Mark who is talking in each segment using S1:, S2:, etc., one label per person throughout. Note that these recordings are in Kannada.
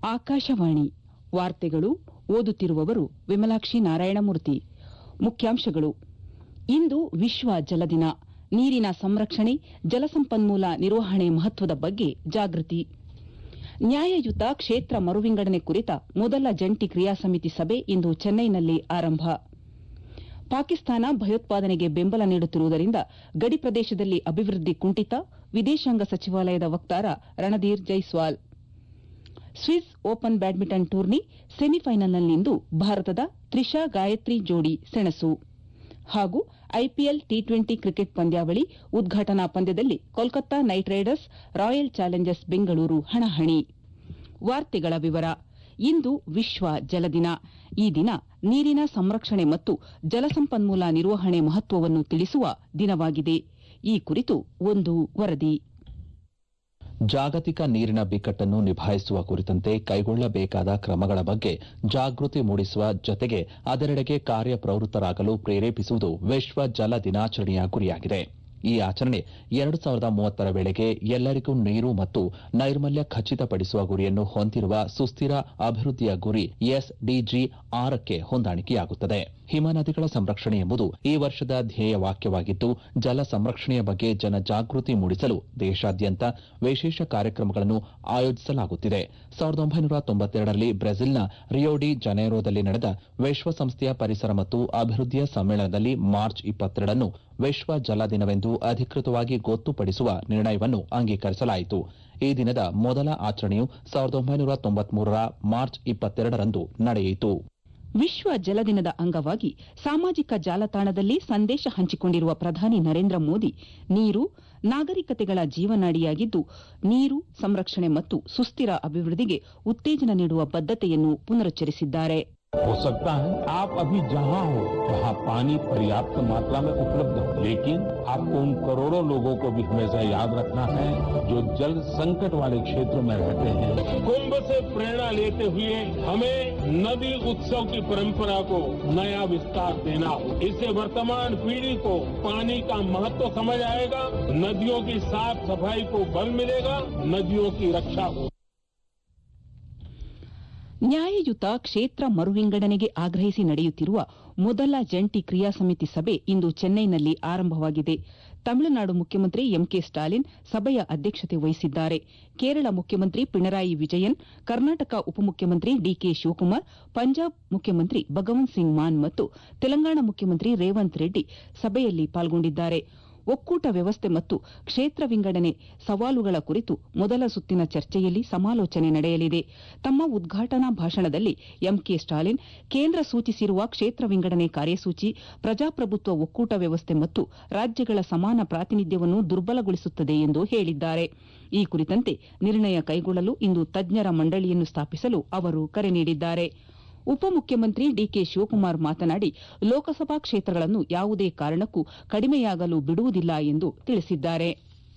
S1: ಆಕಾಶವಾಣಿ ವಾರ್ತೆಗಳು ಓದುತ್ತಿರುವವರು ವಿಮಲಾಕ್ಷಿ ನಾರಾಯಣಮೂರ್ತಿ ಮುಖ್ಯಾಂಶಗಳು ಇಂದು ವಿಶ್ವ ಜಲ ದಿನ ನೀರಿನ ಸಂರಕ್ಷಣೆ ಜಲಸಂಪನ್ಮೂಲ ನಿರ್ವಹಣೆ ಮಹತ್ವದ ಬಗ್ಗೆ ಜಾಗೃತಿ ನ್ಯಾಯಯುತ ಕ್ಷೇತ್ರ ಮರುವಿಂಗಡಣೆ ಕುರಿತ ಮೊದಲ ಜಂಟಿ ಕ್ರಿಯಾ ಸಮಿತಿ ಸಭೆ ಇಂದು ಚೆನ್ನೈನಲ್ಲಿ ಆರಂಭ ಪಾಕಿಸ್ತಾನ ಭಯೋತ್ಪಾದನೆಗೆ ಬೆಂಬಲ ನೀಡುತ್ತಿರುವುದರಿಂದ ಗಡಿ ಪ್ರದೇಶದಲ್ಲಿ ಅಭಿವೃದ್ಧಿ ಕುಂಠಿತ ವಿದೇಶಾಂಗ ಸಚಿವಾಲಯದ ವಕ್ತಾರ Randhir Jaiswal Swiss Open badminton tourney ಸೆಮಿಫೈನಲ್ನಲ್ಲಿಂದು ಭಾರತದ ತ್ರಿಷಾ ಗಾಯತ್ರಿ ಜೋಡಿ ಸೆಣಸು ಹಾಗೂ ಐಪಿಎಲ್ ಟಿ ಟ್ವೆಂಟಿ ಕ್ರಿಕೆಟ್ ಪಂದ್ಯಾವಳಿ ಉದ್ಘಾಟನಾ ಪಂದ್ಯದಲ್ಲಿ Kolkata Knight Riders Royal Challengers Bengaluru ಹಣಾಹಣಿ ವಾರ್ತೆಗಳ ವಿವರ ಇಂದು ವಿಶ್ವ ಜಲ ದಿನ ಈ ದಿನ ನೀರಿನ ಸಂರಕ್ಷಣೆ ಮತ್ತು ಜಲಸಂಪನ್ಮೂಲ ನಿರ್ವಹಣೆ ಮಹತ್ವವನ್ನು ತಿಳಿಸುವ ದಿನವಾಗಿದೆ ಈ ಕುರಿತು ಒಂದು ವರದಿ
S2: ಜಾಗತಿಕ ನೀರಿನ ಬಿಕ್ಕಟ್ಟನ್ನು ನಿಭಾಯಿಸುವ ಕುರಿತಂತೆ ಕೈಗೊಳ್ಳಬೇಕಾದ ಕ್ರಮಗಳ ಬಗ್ಗೆ ಜಾಗೃತಿ ಮೂಡಿಸುವ ಜತೆಗೆ ಅದರೆಡೆಗೆ ಕಾರ್ಯಪ್ರವೃತ್ತರಾಗಲು ಪ್ರೇರೇಪಿಸುವುದು ವಿಶ್ವ ಜಲ ದಿನಾಚರಣೆಯ ಗುರಿಯಾಗಿದೆ ಈ ಆಚರಣೆ ಎರಡು ಸಾವಿರದ ಮೂವತ್ತರ ವೇಳೆಗೆ ಎಲ್ಲರಿಗೂ ನೀರು ಮತ್ತು ನೈರ್ಮಲ್ಯ ಖಚಿತಪಡಿಸುವ ಗುರಿಯನ್ನು ಹೊಂದಿರುವ ಸುಸ್ಥಿರ ಅಭಿವೃದ್ಧಿಯ ಗುರಿ ಎಸ್ಡಿಜಿ ಆರಕ್ಕೆ ಹೊಂದಾಣಿಕೆಯಾಗುತ್ತದೆ ಹಿಮನದಿಗಳ ಸಂರಕ್ಷಣೆ ಎಂಬುದು ಈ ವರ್ಷದ ಧ್ಯೇಯ ವಾಕ್ಯವಾಗಿದ್ದು ಜಲ ಸಂರಕ್ಷಣೆಯ ಬಗ್ಗೆ ಜನಜಾಗೃತಿ ಮೂಡಿಸಲು ದೇಶಾದ್ಯಂತ ವಿಶೇಷ ಕಾರ್ಯಕ್ರಮಗಳನ್ನು ಆಯೋಜಿಸಲಾಗುತ್ತಿದೆ ಸಾವಿರದ ಒಂಬೈನೂರ ತೊಂಬತ್ತೆರಡರಲ್ಲಿ ಬ್ರೆಜಿಲ್ನ ರಿಯೋಡಿ ಜನೇರೋದಲ್ಲಿ ನಡೆದ ವಿಶ್ವಸಂಸ್ಥೆಯ ಪರಿಸರ ಮತ್ತು ಅಭಿವೃದ್ಧಿಯ ಸಮ್ಮೇಳನದಲ್ಲಿ ಮಾರ್ಚ್ ಇಪ್ಪತ್ತೆರಡನ್ನು ವಿಶ್ವ ಜಲ ದಿನವೆಂದು ಅಧಿಕೃತವಾಗಿ ಗೊತ್ತುಪಡಿಸುವ ನಿರ್ಣಯವನ್ನು ಅಂಗೀಕರಿಸಲಾಯಿತು ಈ ದಿನದ ಮೊದಲ ಆಚರಣೆಯು ಸಾವಿರದ ಒಂಬೈನೂರ ತೊಂಬತ್ಮೂರರ ಮಾರ್ಚ್ ಇಪ್ಪತ್ತೆರಡರಂದು ನಡೆಯಿತು
S1: ವಿಶ್ವ ಜಲ ದಿನದ ಅಂಗವಾಗಿ ಸಾಮಾಜಿಕ ಜಾಲತಾಣದಲ್ಲಿ ಸಂದೇಶ ಹಂಚಿಕೊಂಡಿರುವ ಪ್ರಧಾನಿ ನರೇಂದ್ರ ಮೋದಿ ನೀರು ನಾಗರಿಕತೆಗಳ ಜೀವನಾಡಿಯಾಗಿದ್ದು ನೀರು ಸಂರಕ್ಷಣೆ ಮತ್ತು ಸುಸ್ಥಿರ ಅಭಿವೃದ್ಧಿಗೆ ಉತ್ತೇಜನ ನೀಡುವ ಬದ್ಧತೆಯನ್ನು ಪುನರುಚ್ಚರಿಸಿದ್ದಾರೆ
S3: हो सकता है आप अभी जहां हो वहां पानी पर्याप्त मात्रा में उपलब्ध हो लेकिन आपको उन करोड़ों लोगों को भी हमेशा याद रखना है जो जल संकट वाले क्षेत्रों में रहते हैं कुंभ से प्रेरणा लेते हुए हमें नदी उत्सव की परंपरा को नया विस्तार देना हो इससे वर्तमान पीढ़ी को पानी का महत्व समझ आएगा नदियों की साफ सफाई को बल मिलेगा नदियों की रक्षा हो
S1: ನ್ಯಾಯಯುತ ಕ್ಷೇತ್ರ ಮರುವಿಂಗಡಣೆಗೆ ಆಗ್ರಹಿಸಿ ನಡೆಯುತ್ತಿರುವ ಮೊದಲ ಜಂಟಿ ಕ್ರಿಯಾ ಸಮಿತಿ ಸಭೆ ಇಂದು ಚೆನ್ನೈನಲ್ಲಿ ಆರಂಭವಾಗಿದೆ ತಮಿಳುನಾಡು ಮುಖ್ಯಮಂತ್ರಿ ಎಂಕೆ ಸ್ಟಾಲಿನ್ ಸಭೆಯ ಅಧ್ಯಕ್ಷತೆ ವಹಿಸಿದ್ದಾರೆ ಕೇರಳ ಮುಖ್ಯಮಂತ್ರಿ ಪಿಣರಾಯಿ ವಿಜಯನ್ ಕರ್ನಾಟಕ ಉಪಮುಖ್ಯಮಂತ್ರಿ ಡಿಕೆ ಶಿವಕುಮಾರ್ ಪಂಜಾಬ್ ಮುಖ್ಯಮಂತ್ರಿ ಭಗವಂತ್ ಸಿಂಗ್ ಮಾನ್ ಮತ್ತು ತೆಲಂಗಾಣ ಮುಖ್ಯಮಂತ್ರಿ ರೇವಂತ್ ರೆಡ್ಡಿ ಸಭೆಯಲ್ಲಿ ಪಾಲ್ಗೊಂಡಿದ್ದಾರೆ ಒಕ್ಕೂಟ ವ್ಯವಸ್ಥೆ ಮತ್ತು ಕ್ಷೇತ್ರ ವಿಂಗಡಣೆ ಸವಾಲುಗಳ ಕುರಿತು ಮೊದಲ ಸುತ್ತಿನ ಚರ್ಚೆಯಲ್ಲಿ ಸಮಾಲೋಚನೆ ನಡೆಯಲಿದೆ ತಮ್ಮ ಉದ್ಘಾಟನಾ ಭಾಷಣದಲ್ಲಿ ಎಂಕೆ ಸ್ಟಾಲಿನ್ ಕೇಂದ್ರ ಸೂಚಿಸಿರುವ ಕ್ಷೇತ್ರ ವಿಂಗಡಣೆ ಕಾರ್ಯಸೂಚಿ ಪ್ರಜಾಪ್ರಭುತ್ವ ಒಕ್ಕೂಟ ವ್ಯವಸ್ಥೆ ಮತ್ತು ರಾಜ್ಯಗಳ ಸಮಾನ ಪ್ರಾತಿನಿಧ್ಯವನ್ನು ದುರ್ಬಲಗೊಳಿಸುತ್ತದೆ ಎಂದು ಹೇಳಿದ್ದಾರೆ ಈ ಕುರಿತಂತೆ ನಿರ್ಣಯ ಕೈಗೊಳ್ಳಲು ಇಂದು ತಜ್ಞರ ಮಂಡಳಿಯನ್ನು ಸ್ಥಾಪಿಸಲು ಅವರು ಕರೆ ನೀಡಿದ್ದಾರೆ ಉಪಮುಖ್ಯಮಂತ್ರಿ ಡಿಕೆ ಶಿವಕುಮಾರ್ ಮಾತನಾಡಿ ಲೋಕಸಭಾ ಕ್ಷೇತ್ರಗಳನ್ನು ಯಾವುದೇ ಕಾರಣಕ್ಕೂ ಕಡಿಮೆಯಾಗಲು ಬಿಡುವುದಿಲ್ಲ ಎಂದು ತಿಳಿಸಿದ್ದಾರೆ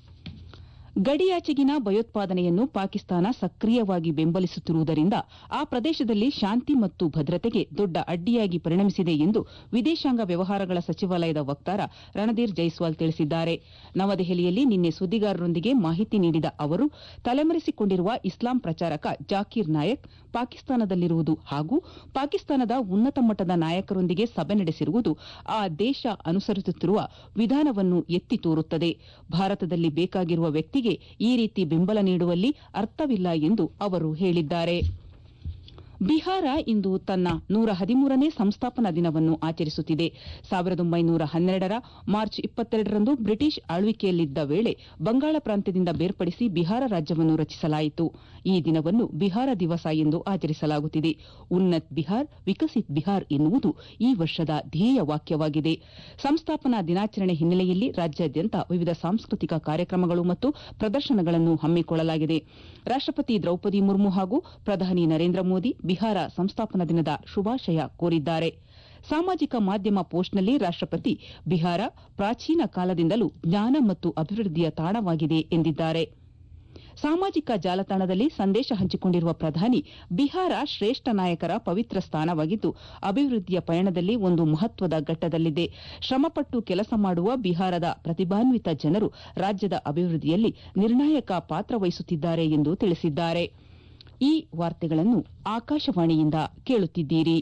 S1: ಗಡಿಯಾಚೆಗಿನ ಭಯೋತ್ಪಾದನೆಯನ್ನು ಪಾಕಿಸ್ತಾನ ಸಕ್ರಿಯವಾಗಿ ಬೆಂಬಲಿಸುತ್ತಿರುವುದರಿಂದ ಆ ಪ್ರದೇಶದಲ್ಲಿ ಶಾಂತಿ ಮತ್ತು ಭದ್ರತೆಗೆ ದೊಡ್ಡ ಅಡ್ಡಿಯಾಗಿ ಪರಿಣಮಿಸಿದೆ ಎಂದು ವಿದೇಶಾಂಗ ವ್ಯವಹಾರಗಳ ಸಚಿವಾಲಯದ ವಕ್ತಾರ ರಣಧೀರ್ ಜೈಸ್ವಾಲ್ ತಿಳಿಸಿದ್ದಾರೆ ನವದೆಹಲಿಯಲ್ಲಿ ನಿನ್ನೆ ಸುದ್ದಿಗಾರರೊಂದಿಗೆ ಮಾಹಿತಿ ನೀಡಿದ ಅವರು ತಲೆಮರೆಸಿಕೊಂಡಿರುವ ಇಸ್ಲಾಂ ಪ್ರಚಾರಕ ಜಾಕೀರ್ ನಾಯಕ್ ಪಾಕಿಸ್ತಾನದಲ್ಲಿರುವುದು ಹಾಗೂ ಪಾಕಿಸ್ತಾನದ ಉನ್ನತ ಮಟ್ಟದ ನಾಯಕರೊಂದಿಗೆ ಸಭೆ ನಡೆಸಿರುವುದು ಆ ದೇಶ ಅನುಸರಿಸುತ್ತಿರುವ ವಿಧಾನವನ್ನು ಎತ್ತಿ ತೋರುತ್ತದೆ ಭಾರತದಲ್ಲಿ ಬೇಕಾಗಿರುವ ವ್ಯಕ್ತಿಗೆ ಈ ರೀತಿ ಬೆಂಬಲ ನೀಡುವಲ್ಲಿ ಅರ್ಥವಿಲ್ಲ ಎಂದು ಅವರು ಹೇಳಿದ್ದಾರೆ ಬಿಹಾರ ಇಂದು ತನ್ನ ನೂರ ಹದಿಮೂರನೇ ಸಂಸ್ಥಾಪನಾ ದಿನವನ್ನು ಆಚರಿಸುತ್ತಿದೆ ಸಾವಿರದ ಒಂಬೈನೂರ ಹನ್ನೆರಡರ ಮಾರ್ಚ್ ಇಪ್ಪತ್ತೆರಡರಂದು ಬ್ರಿಟಿಷ್ ಆಳ್ವಿಕೆಯಲ್ಲಿದ್ದ ವೇಳೆ ಬಂಗಾಳ ಪ್ರಾಂತ್ಯದಿಂದ ಬೇರ್ಪಡಿಸಿ ಬಿಹಾರ ರಾಜ್ಯವನ್ನು ರಚಿಸಲಾಯಿತು ಈ ದಿನವನ್ನು ಬಿಹಾರ ದಿವಸ ಎಂದು ಆಚರಿಸಲಾಗುತ್ತಿದೆ ಉನ್ನತ್ ಬಿಹಾರ್ ವಿಕಸಿತ್ ಬಿಹಾರ್ ಎನ್ನುವುದು ಈ ವರ್ಷದ ಧ್ಯೇಯ ವಾಕ್ಯವಾಗಿದೆ ಸಂಸ್ಥಾಪನಾ ದಿನಾಚರಣೆ ಹಿನ್ನೆಲೆಯಲ್ಲಿ ರಾಜ್ಯಾದ್ಯಂತ ವಿವಿಧ ಸಾಂಸ್ಕೃತಿಕ ಕಾರ್ಯಕ್ರಮಗಳು ಮತ್ತು ಪ್ರದರ್ಶನಗಳನ್ನು ಹಮ್ಮಿಕೊಳ್ಳಲಾಗಿದೆ ರಾಷ್ಟಪತಿ ದ್ರೌಪದಿ ಮುರ್ಮು ಹಾಗೂ ಪ್ರಧಾನಿ ನರೇಂದ್ರ ಮೋದಿ ಬಿಹಾರ ಸಂಸ್ಥಾಪನಾ ದಿನದ ಶುಭಾಶಯ ಕೋರಿದ್ದಾರೆ ಸಾಮಾಜಿಕ ಮಾಧ್ಯಮ ಪೋಸ್ಟ್ನಲ್ಲಿ ರಾಷ್ಟಪತಿ ಬಿಹಾರ ಪ್ರಾಚೀನ ಕಾಲದಿಂದಲೂ ಜ್ಞಾನ ಮತ್ತು ಅಭಿವೃದ್ಧಿಯ ತಾಣವಾಗಿದೆ ಎಂದಿದ್ದಾರೆ ಸಾಮಾಜಿಕ ಜಾಲತಾಣದಲ್ಲಿ ಸಂದೇಶ ಹಂಚಿಕೊಂಡಿರುವ ಪ್ರಧಾನಿ ಬಿಹಾರ ಶ್ರೇಷ್ಠ ನಾಯಕರ ಪವಿತ್ರ ಸ್ಥಾನವಾಗಿದ್ದು ಅಭಿವೃದ್ಧಿಯ ಪಯಣದಲ್ಲಿ ಒಂದು ಮಹತ್ವದ ಘಟ್ಟದಲ್ಲಿದೆ ಶ್ರಮಪಟ್ಟು ಕೆಲಸ ಮಾಡುವ ಬಿಹಾರದ ಪ್ರತಿಭಾನ್ವಿತ ಜನರು ರಾಜ್ಯದ ಅಭಿವೃದ್ಧಿಯಲ್ಲಿ ನಿರ್ಣಾಯಕ ಪಾತ್ರ ವಹಿಸುತ್ತಿದ್ದಾರೆ ಎಂದು ತಿಳಿಸಿದ್ದಾರೆ ಈ ವಾರ್ತೆಗಳನ್ನು ಆಕಾಶವಾಣಿಯಿಂದ ಕೇಳುತ್ತಿದ್ದೀರಿ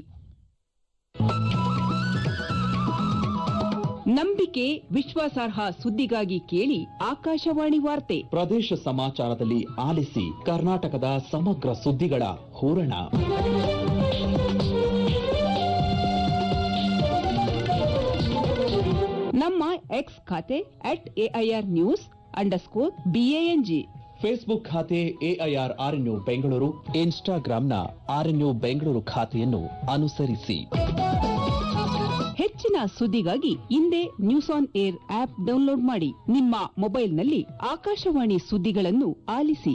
S1: ನಂಬಿಕೆ ವಿಶ್ವಾಸಾರ್ಹ ಸುದ್ದಿಗಾಗಿ ಕೇಳಿ ಆಕಾಶವಾಣಿ ವಾರ್ತೆ
S2: ಪ್ರದೇಶ ಸಮಾಚಾರದಲ್ಲಿ ಆಲಿಸಿ ಕರ್ನಾಟಕದ ಸಮಗ್ರ ಸುದ್ದಿಗಳ ಹೂರಣ
S1: ನಮ್ಮ ಎಕ್ಸ್ ಖಾತೆ at AIR news underscore BANG
S2: Facebook ಖಾತೆ ಎಐಆರ್ ಆರ್ಎನ್ಯು ಬೆಂಗಳೂರು ಇನ್ಸ್ಟಾಗ್ರಾಂನ ಆರ್ಎನ್ಯು ಬೆಂಗಳೂರು ಖಾತೆಯನ್ನು ಅನುಸರಿಸಿ
S1: ಹೆಚ್ಚಿನ ಸುದ್ದಿಗಾಗಿ ಹಿಂದೆ news on air app download ಮಾಡಿ ನಿಮ್ಮ ಮೊಬೈಲ್ನಲ್ಲಿ ಆಕಾಶವಾಣಿ ಸುದ್ದಿಗಳನ್ನು ಆಲಿಸಿ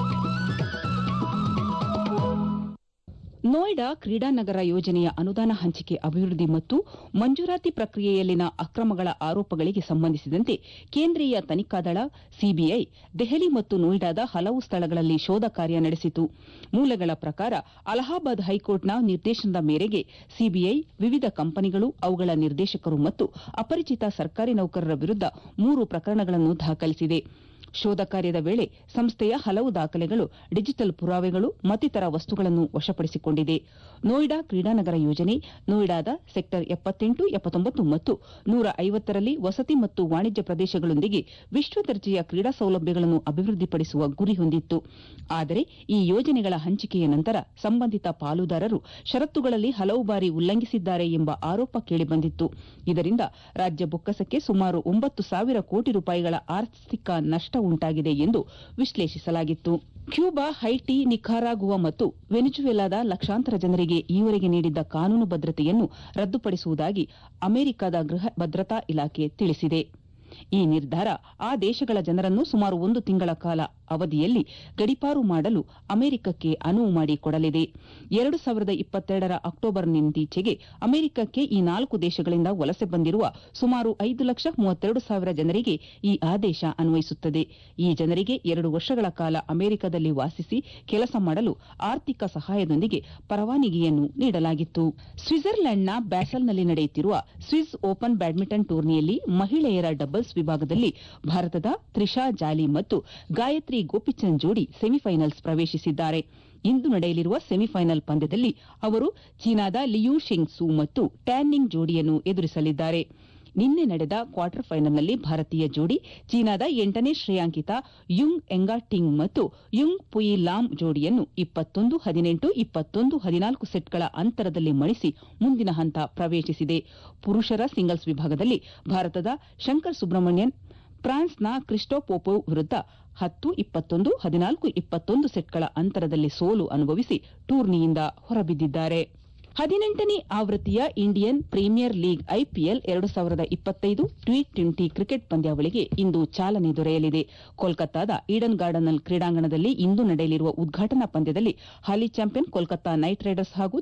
S1: ನೋಯ್ಡಾ ಕ್ರೀಡಾನಗರ ಯೋಜನೆಯ ಅನುದಾನ ಹಂಚಿಕೆ ಅಭಿವೃದ್ಧಿ ಮತ್ತು ಮಂಜೂರಾತಿ ಪ್ರಕ್ರಿಯೆಯಲ್ಲಿನ ಅಕ್ರಮಗಳ ಆರೋಪಗಳಿಗೆ ಸಂಬಂಧಿಸಿದಂತೆ ಕೇಂದ್ರೀಯ ತನಿಖಾ ದಳ ಸಿಬಿಐ ದೆಹಲಿ ಮತ್ತು ನೋಯ್ಡಾದ ಹಲವು ಸ್ಥಳಗಳಲ್ಲಿ ಶೋಧ ಕಾರ್ಯ ನಡೆಸಿತು ಮೂಲಗಳ ಪ್ರಕಾರ ಅಲಹಾಬಾದ್ ಹೈಕೋರ್ಟ್ನ ನಿರ್ದೇಶನದ ಮೇರೆಗೆ ಸಿಬಿಐ ವಿವಿಧ ಕಂಪನಿಗಳು ಅವುಗಳ ನಿರ್ದೇಶಕರು ಮತ್ತು ಅಪರಿಚಿತ ಸರ್ಕಾರಿ ನೌಕರರ ವಿರುದ್ಧ ಮೂರು ಪ್ರಕರಣಗಳನ್ನು ದಾಖಲಿಸಿದೆ ಶೋಧ ಕಾರ್ಯದ ವೇಳೆ ಸಂಸ್ಥೆಯ ಹಲವು ದಾಖಲೆಗಳು ಡಿಜಿಟಲ್ ಪುರಾವೆಗಳು ಮತ್ತಿತರ ವಸ್ತುಗಳನ್ನು ವಶಪಡಿಸಿಕೊಂಡಿದೆ ನೋಯ್ಡಾ ಕ್ರೀಡಾನಗರ ಯೋಜನೆ ನೋಯ್ಡಾದ ಸೆಕ್ಟರ್ ಎಪ್ಪತ್ತೆಂಟು ಎಪ್ಪತ್ತೊಂಬತ್ತು ಮತ್ತು ನೂರ ಐವತ್ತರಲ್ಲಿ ವಸತಿ ಮತ್ತು ವಾಣಿಜ್ಯ ಪ್ರದೇಶಗಳೊಂದಿಗೆ ವಿಶ್ವ ದರ್ಜೆಯ ಕ್ರೀಡಾ ಸೌಲಭ್ಯಗಳನ್ನು ಅಭಿವೃದ್ಧಿಪಡಿಸುವ ಗುರಿ ಹೊಂದಿತ್ತು ಆದರೆ ಈ ಯೋಜನೆಗಳ ಹಂಚಿಕೆಯ ನಂತರ ಸಂಬಂಧಿತ ಪಾಲುದಾರರು ಷರತ್ತುಗಳಲ್ಲಿ ಹಲವು ಬಾರಿ ಉಲ್ಲಂಘಿಸಿದ್ದಾರೆ ಎಂಬ ಆರೋಪ ಕೇಳಿಬಂದಿತ್ತು ಇದರಿಂದ ರಾಜ್ಯ ಬೊಕ್ಕಸಕ್ಕೆ ಸುಮಾರು ಒಂಬತ್ತು ಸಾವಿರ ಕೋಟಿ ರೂಪಾಯಿಗಳ ಆರ್ಥಿಕ ನಷ್ಟ ಉಂಟಾಗಿದೆ ಎಂದು ವಿಶ್ಲೇಷಿಸಲಾಗಿತ್ತು ಕ್ಯೂಬಾ ಹೈಟಿ ನಿಖಾರಾಗುವಾ ಮತ್ತು ವೆನಿಜುವೆಲಾದ ಲಕ್ಷಾಂತರ ಜನರಿಗೆ ಈವರೆಗೆ ನೀಡಿದ್ದ ಕಾನೂನು ಭದ್ರತೆಯನ್ನು ರದ್ದುಪಡಿಸುವುದಾಗಿ ಅಮೆರಿಕದ ಗೃಹ ಭದ್ರತಾ ಇಲಾಖೆ ತಿಳಿಸಿದೆ ಈ ನಿರ್ಧಾರ ಆ ದೇಶಗಳ ಜನರನ್ನು ಸುಮಾರು ಒಂದು ತಿಂಗಳ ಕಾಲ ಅವಧಿಯಲ್ಲಿ ಗಡಿಪಾರು ಮಾಡಲು ಅಮೆರಿಕಕ್ಕೆ ಅನುವು ಮಾಡಿಕೊಡಲಿದೆ ಎರಡು ಸಾವಿರದ ಇಪ್ಪತ್ತೆರಡರ ಅಕ್ಟೋಬರ್ನಿಂದೀಚೆಗೆ ಅಮೆರಿಕಕ್ಕೆ ಈ ನಾಲ್ಕು ದೇಶಗಳಿಂದ ವಲಸೆ ಬಂದಿರುವ ಸುಮಾರು ಐದು ಲಕ್ಷ ಮೂವತ್ತೆರಡು ಸಾವಿರ ಜನರಿಗೆ ಈ ಆದೇಶ ಅನ್ವಯಿಸುತ್ತದೆ ಈ ಜನರಿಗೆ ಎರಡು ವರ್ಷಗಳ ಕಾಲ ಅಮೆರಿಕದಲ್ಲಿ ವಾಸಿಸಿ ಕೆಲಸ ಮಾಡಲು ಆರ್ಥಿಕ ಸಹಾಯದೊಂದಿಗೆ ಪರವಾನಗಿಯನ್ನು ನೀಡಲಾಗಿತ್ತು ಸ್ವಿಟ್ಜರ್ಲೆಂಡ್ನ ಬ್ಯಾಸಲ್ನಲ್ಲಿ ನಡೆಯುತ್ತಿರುವ ಸ್ವಿಸ್ ಓಪನ್ ಬ್ಯಾಡ್ಮಿಂಟನ್ ಟೂರ್ನಿಯಲ್ಲಿ ಮಹಿಳೆಯರ ಡಬಲ್ಸ್ ವಿಭಾಗದಲ್ಲಿ ಭಾರತದ ತ್ರಿಷಾ ಜಾಲಿ ಮತ್ತು ಗಾಯತ್ರಿ ಗೋಪಿಚಂದ್ ಜೋಡಿ ಸೆಮಿಫೈನಲ್ಸ್ ಪ್ರವೇಶಿಸಿದ್ದಾರೆ ಇಂದು ನಡೆಯಲಿರುವ ಸೆಮಿಫೈನಲ್ ಪಂದ್ಯದಲ್ಲಿ ಅವರು ಚೀನಾದ ಲಿಯೂ ಶೆಂಗ್ ಸೂ ಮತ್ತು ಟ್ಯಾನ್ನಿಂಗ್ ಜೋಡಿಯನ್ನು ಎದುರಿಸಲಿದ್ದಾರೆ ನಿನ್ನೆ ನಡೆದ ಕ್ವಾರ್ಟರ್ ಫೈನಲ್ನಲ್ಲಿ ಭಾರತೀಯ ಜೋಡಿ ಚೀನಾದ ಎಂಟನೇ ಶ್ರೇಯಾಂಕಿತ ಯುಂಗ್ ಎಂಗಾಟಿಂಗ್ ಮತ್ತು ಯುಂಗ್ ಪುಯಿ ಲಾಮ್ ಜೋಡಿಯನ್ನು ಇಪ್ಪತ್ತೊಂದು ಹದಿನೆಂಟು ಇಪ್ಪತ್ತೊಂದು ಹದಿನಾಲ್ಕು ಸೆಟ್ಗಳ ಅಂತರದಲ್ಲಿ ಮಣಿಸಿ ಮುಂದಿನ ಹಂತ ಪ್ರವೇಶಿಸಿದೆ ಪುರುಷರ ಸಿಂಗಲ್ಸ್ ವಿಭಾಗದಲ್ಲಿ ಭಾರತದ ಶಂಕರ್ ಸುಬ್ರಹ್ಮಣ್ಯನ್ ಫ್ರಾನ್ಸ್ನ ಕ್ರಿಸ್ಟೋಪೋಪೋ ವಿರುದ್ಧ ಹತ್ತು ಇಪ್ಪತ್ತೊಂದು ಹದಿನಾಲ್ಕು ಇಪ್ಪತ್ತೊಂದು ಸೆಟ್ಗಳ ಅಂತರದಲ್ಲಿ ಸೋಲು ಅನುಭವಿಸಿ ಟೂರ್ನಿಯಿಂದ ಹೊರಬಿದ್ದಿದ್ದಾರೆ ಹದಿನೆಂಟನೇ ಆವೃತ್ತಿಯ ಇಂಡಿಯನ್ ಪ್ರೀಮಿಯರ್ ಲೀಗ್ ಐಪಿಎಲ್ ಎರಡು ಸಾವಿರದ ಇಪ್ಪತ್ತೈದು ಟಿ ಟ್ವೆಂಟಿ ಕ್ರಿಕೆಟ್ ಪಂದ್ಯಾವಳಿಗೆ ಇಂದು ಚಾಲನೆ ದೊರೆಯಲಿದೆ ಕೋಲ್ಕತ್ತಾದ ಈಡನ್ ಗಾರ್ಡನ್ ಕ್ರೀಡಾಂಗಣದಲ್ಲಿ ಇಂದು ನಡೆಯಲಿರುವ ಉದ್ಘಾಟನಾ ಪಂದ್ಯದಲ್ಲಿ ಹಾಲಿ ಚಾಂಪಿಯನ್ ಕೋಲ್ಕತ್ತಾ ನೈಟ್ ರೈಡರ್ಸ್ ಹಾಗೂ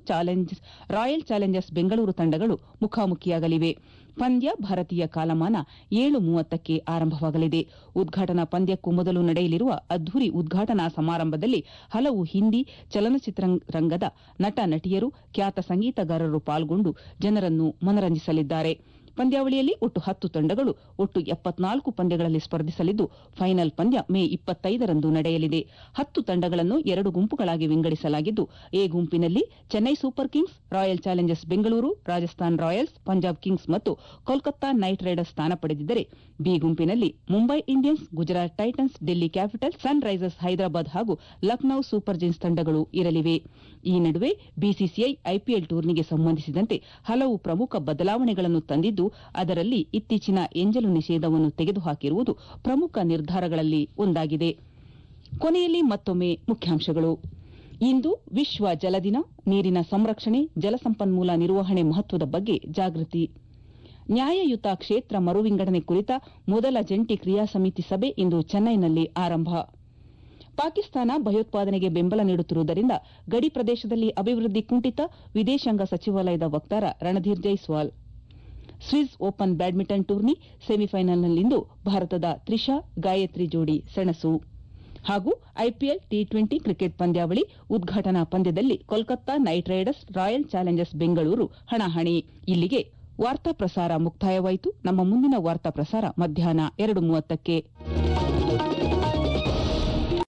S1: ರಾಯಲ್ ಚಾಲೆಂಜರ್ಸ್ ಬೆಂಗಳೂರು ತಂಡಗಳು ಮುಖಾಮುಖಿಯಾಗಲಿವೆ ಪಂದ್ಯ ಭಾರತೀಯ ಕಾಲಮಾನ ಏಳು ಮೂವತ್ತಕ್ಕೆ ಆರಂಭವಾಗಲಿದೆ ಉದ್ಘಾಟನಾ ಪಂದ್ಯಕ್ಕೂ ಮೊದಲು ನಡೆಯಲಿರುವ ಅದ್ದೂರಿ ಉದ್ಘಾಟನಾ ಸಮಾರಂಭದಲ್ಲಿ ಹಲವು ಹಿಂದಿ ಚಲನಚಿತ್ರರಂಗದ ನಟ ನಟಿಯರು ಖ್ಯಾತ ಸಂಗೀತಗಾರರು ಪಾಲ್ಗೊಂಡು ಜನರನ್ನು ಮನರಂಜಿಸಲಿದ್ದಾರೆ ಪಂದ್ಯಾವಳಿಯಲ್ಲಿ ಒಟ್ಟು ಹತ್ತು ತಂಡಗಳು ಒಟ್ಟು ಎಪ್ಪತ್ನಾಲ್ಕು ಪಂದ್ಯಗಳಲ್ಲಿ ಸ್ಪರ್ಧಿಸಲಿದ್ದು ಫೈನಲ್ ಪಂದ್ಯ ಮೇ ಇಪ್ಪತ್ತೈದರಂದು ನಡೆಯಲಿದೆ ಹತ್ತು ತಂಡಗಳನ್ನು ಎರಡು ಗುಂಪುಗಳಾಗಿ ವಿಂಗಡಿಸಲಾಗಿದ್ದು ಎ ಗುಂಪಿನಲ್ಲಿ Chennai Super Kings Royal Challengers Bengaluru Rajasthan Royals Punjab Kings ಮತ್ತು ಕೋಲ್ಕತ್ತಾ ನೈಟ್ ರೈಡರ್ಸ್ ಸ್ಥಾನ ಪಡೆದಿದ್ದರೆ ಬಿ ಗುಂಪಿನಲ್ಲಿ Mumbai Indians Gujarat Titans Delhi Capitals Sunrisers Hyderabad ಹಾಗೂ ಲಖನೌ ಸೂಪರ್ ಜಿನ್ಸ್ ತಂಡಗಳು ಇರಲಿವೆ ಈ ನಡುವೆ ಬಿಸಿಸಿಐ ಐಪಿಎಲ್ ಟೂರ್ನಿಗೆ ಸಂಬಂಧಿಸಿದಂತೆ ಹಲವು ಪ್ರಮುಖ ಬದಲಾವಣೆಗಳನ್ನು ತಂದಿದ್ದು ಅದರಲ್ಲಿ ಇತ್ತೀಚಿನ ಎಂಜಲು ನಿಷೇಧವನ್ನು ತೆಗೆದುಹಾಕಿರುವುದು ಪ್ರಮುಖ ನಿರ್ಧಾರಗಳಲ್ಲಿ ಒಂದಾಗಿದೆ ಕೊನೆಯಲ್ಲಿ ಮತ್ತೊಮ್ಮೆ ಮುಖ್ಯಾಂಶಗಳು ಇಂದು ವಿಶ್ವ ಜಲ ದಿನ ನೀರಿನ ಸಂರಕ್ಷಣೆ ಜಲಸಂಪನ್ಮೂಲ ನಿರ್ವಹಣೆ ಮಹತ್ವದ ಬಗ್ಗೆ ಜಾಗೃತಿ ನ್ಯಾಯಯುತ ಕ್ಷೇತ್ರ ಮರುವಿಂಗಡಣೆ ಕುರಿತ ಮೊದಲ ಜಂಟಿ ಕ್ರಿಯಾ ಸಮಿತಿ ಸಭೆ ಇಂದು ಚೆನ್ನೈನಲ್ಲಿ ಆರಂಭ ಪಾಕಿಸ್ತಾನ ಭಯೋತ್ಪಾದನೆಗೆ ಬೆಂಬಲ ನೀಡುತ್ತಿರುವುದರಿಂದ ಗಡಿ ಪ್ರದೇಶದಲ್ಲಿ ಅಭಿವೃದ್ಧಿ ಕುಂಠಿತ ವಿದೇಶಾಂಗ ಸಚಿವಾಲಯದ ವಕ್ತಾರ Randhir Jaiswal Swiss Open badminton tourney ಸೆಮಿಫೈನಲ್ನಲ್ಲಿಂದು ಭಾರತದ ತ್ರಿಷಾ ಗಾಯತ್ರಿ ಜೋಡಿ ಸೆಣಸು ಹಾಗೂ ಐಪಿಎಲ್ ಟಿ ಟ್ವೆಂಟಿ ಕ್ರಿಕೆಟ್ ಪಂದ್ಯಾವಳಿ ಉದ್ಘಾಟನಾ ಪಂದ್ಯದಲ್ಲಿ Kolkata Knight Riders Royal Challengers Bengaluru ಹಣಾಹಣಿ ಇಲ್ಲಿಗೆ ವಾರ್ತಾ ಪ್ರಸಾರ ಮುಕ್ತಾಯವಾಯಿತು ನಮ್ಮ ಮುಂದಿನ ವಾರ್ತಾ ಪ್ರಸಾರ ಮಧ್ಯಾಹ್ನ ಎರಡು ಮೂವತ್ತಕ್ಕೆ